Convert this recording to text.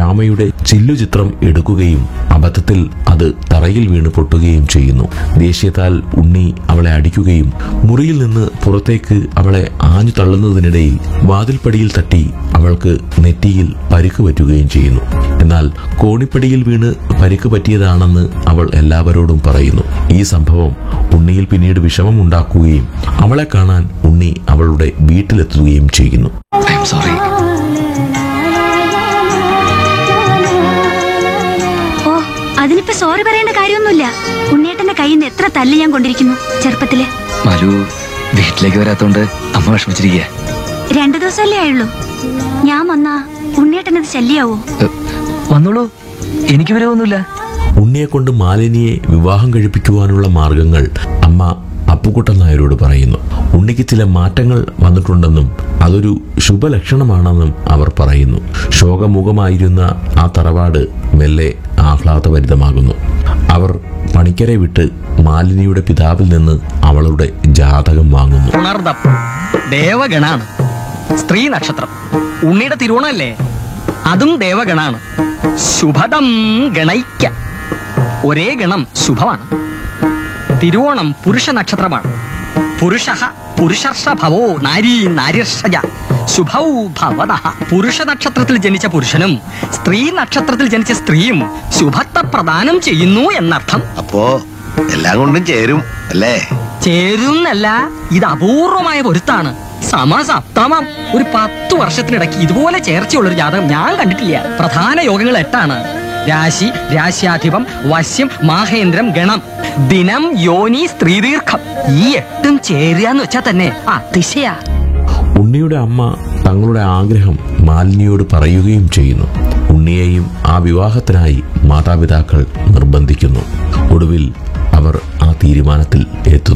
ശ്യാമയുടെ ചില്ലുചിത്രം എടുക്കുകയും അബദ്ധത്തിൽ അത് തറയിൽ വീണ് പൊട്ടുകയും ചെയ്യുന്നു ദേഷ്യത്താൽ ഉണ്ണി അവളെ അടിക്കുകയും മുറിയിൽ നിന്ന് പുറത്തേക്ക് അവളെ ആഞ്ഞു തള്ളുന്നതിനിടയിൽ വാതിൽപ്പടിയിൽ തട്ടി അവൾക്ക് നെറ്റിയിൽ പരിക്ക് പറ്റുകയും ചെയ്യുന്നു എന്നാൽ കോണിപ്പടിയിൽ വീണ് പരിക്ക് പറ്റിയതാണെന്ന് അവൾ എല്ലാവരോടും പറയുന്നു ഈ സംഭവം ഉണ്ണിയിൽ പിന്നീട് വിഷമം ഉണ്ടാക്കുകയും അവളെ കാണാൻ ഉണ്ണി അവളുടെ വീട്ടിലെത്തുകയും ചെയ്യുന്നു ഐ എം സോറി ഓ അതിനിപ്പോ സോറി പറയേണ്ട കാര്യമൊന്നുമില്ല ഉണ്ണേട്ടന്റെ കയ്യിൽ നിന്ന് എത്ര തല്ല് ഞാൻ കൊണ്ടിരിക്കുന്നു ചെറുപ്പത്തില് മലു വീട്ടിലേക്ക് വരാത്തോണ്ട് അമ്മ വിഷമിച്ചിരിക്കുക രണ്ടു ദിവസമല്ലേ ആയുള്ളൂ ഞാൻ വന്നാ ഉണ്ണേട്ടനത് ശല്യാവോ വന്നോളൂ എനിക്ക് വരവൊന്നുമില്ല ഉണ്ണിയെ കൊണ്ട് മാലിനിയെ വിവാഹം കഴിപ്പിക്കുവാനുള്ള മാർഗങ്ങൾ അമ്മ അപ്പുക്കുട്ടൻ നായരോട് പറയുന്നു ഉണ്ണിക്ക് ചില മാറ്റങ്ങൾ വന്നിട്ടുണ്ടെന്നും അതൊരു ശുഭലക്ഷണമാണെന്നും അവർ പറയുന്നു ശോകമുഖമായിരുന്ന ആ തറവാട് മെല്ലെ ആഹ്ലാദഭരിതമാകുന്നു അവർ പണിക്കരെ വിട്ട് മാലിനിയുടെ പിതാവിൽ നിന്ന് അവളുടെ ജാതകം വാങ്ങുന്നു ഉണർദം ദേവഗണാണ് സ്ത്രീ നക്ഷത്രം ഉണ്ണിയുടെ തിരുവോണല്ലേ അതും ദേവഗണാണ് ശുഭദം ഗണൈക്യ ഒരേ ഗണം ശുഭമാണ് തിരുവോണം പുരുഷ നക്ഷത്രമാണ് പുരുഷ പുരുഷർഷഭവോ നാരീ നാര്യർഷജ ശുഭൗ ഭവത പുരുഷ നക്ഷത്രത്തിൽ ജനിച്ച പുരുഷനും സ്ത്രീ നക്ഷത്രത്തിൽ ജനിച്ച സ്ത്രീയും ശുഭത്തെ പ്രദാനം ചെയ്യുന്നു എന്നർത്ഥം അപ്പോ എല്ലാം കൊണ്ടും ചേരും അല്ലേ ചേരുന്നല്ല ഇത് അപൂർവമായ പൊരുത്താണ് സമസപ്തമം ഒരു പത്തു വർഷത്തിനിടയ്ക്ക് ഇതുപോലെ ചേർച്ചയുള്ള ഒരു ജാതകം ഞാൻ കണ്ടിട്ടില്ല പ്രധാന യോഗങ്ങൾ എട്ടാണ് രാശി രാശ്യാധിപം വശ്യം മാഹേന്ദ്രം ഗണം ദിനം യോനി സ്ത്രീദീർഘം ഈ എട്ടും ചേരുക എന്ന് വെച്ചാൽ തന്നെ അതിശയ ഉണ്ണിയുടെ അമ്മ തങ്ങളുടെ ആഗ്രഹം മാലിനിയോട് പറയുകയും ചെയ്യുന്നു ഉണ്ണിയെയും ആ വിവാഹത്തിനായി മാതാപിതാക്കൾ നിർബന്ധിക്കുന്നു ഒടുവിൽ അവർ ആ തീരുമാനത്തിൽ എത്തുന്നു